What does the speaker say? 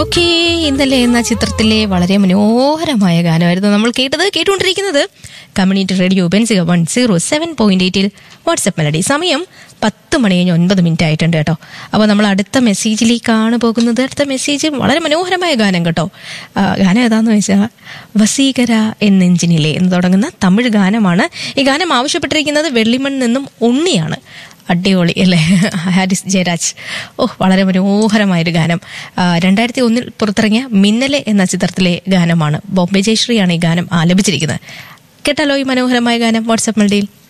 okay ഇന്നലെ എന്ന ചിത്രത്തിലെ വളരെ മനോഹരമായ ഗാനമായിരുന്നു നമ്മൾ കേട്ടത് കേട്ടുകൊണ്ടിരിക്കുന്നത് കമ്മ്യൂണിറ്റി റേഡിയോ ബെൻസിക വൺ സീറോ സെവൻ പോയിന്റ് എയ്റ്റിൽ വാട്സപ്പ് മെലഡി സമയം പത്ത് മണി കഴിഞ്ഞ് ഒൻപത് മിനിറ്റ് ആയിട്ടുണ്ട് കേട്ടോ അപ്പോൾ നമ്മൾ അടുത്ത മെസ്സേജിലേക്കാണ് പോകുന്നത് അടുത്ത മെസ്സേജ് വളരെ മനോഹരമായ ഗാനം കേട്ടോ ആ, ഗാനം ഏതാന്ന് വെച്ചാൽ വസീകര എന്നെഞ്ചിനിലെ എന്ന് തുടങ്ങുന്ന തമിഴ് ഗാനമാണ് ഈ ഗാനം ആവശ്യപ്പെട്ടിരിക്കുന്നത് വെള്ളിമൺ നിന്നും ഉണ്ണിയാണ് അടിപൊളി അല്ലേ ഹാരിസ് ജയരാജ് ഓ വളരെ മനോഹരമായൊരു ഗാനം ആ, രണ്ടായിരത്തി ഒന്നിൽ പുറത്തിറങ്ങിയ മിന്നലെ എന്ന ചിത്രത്തിലെ ഗാനമാണ് ബോംബെ ജയശ്രീയാണ് ഈ ഗാനം ആലപിച്ചിരിക്കുന്നത് കേട്ടാലോ ഈ മനോഹരമായ ഗാനം വാട്സാപ്പ് മെൽഡിയിൽ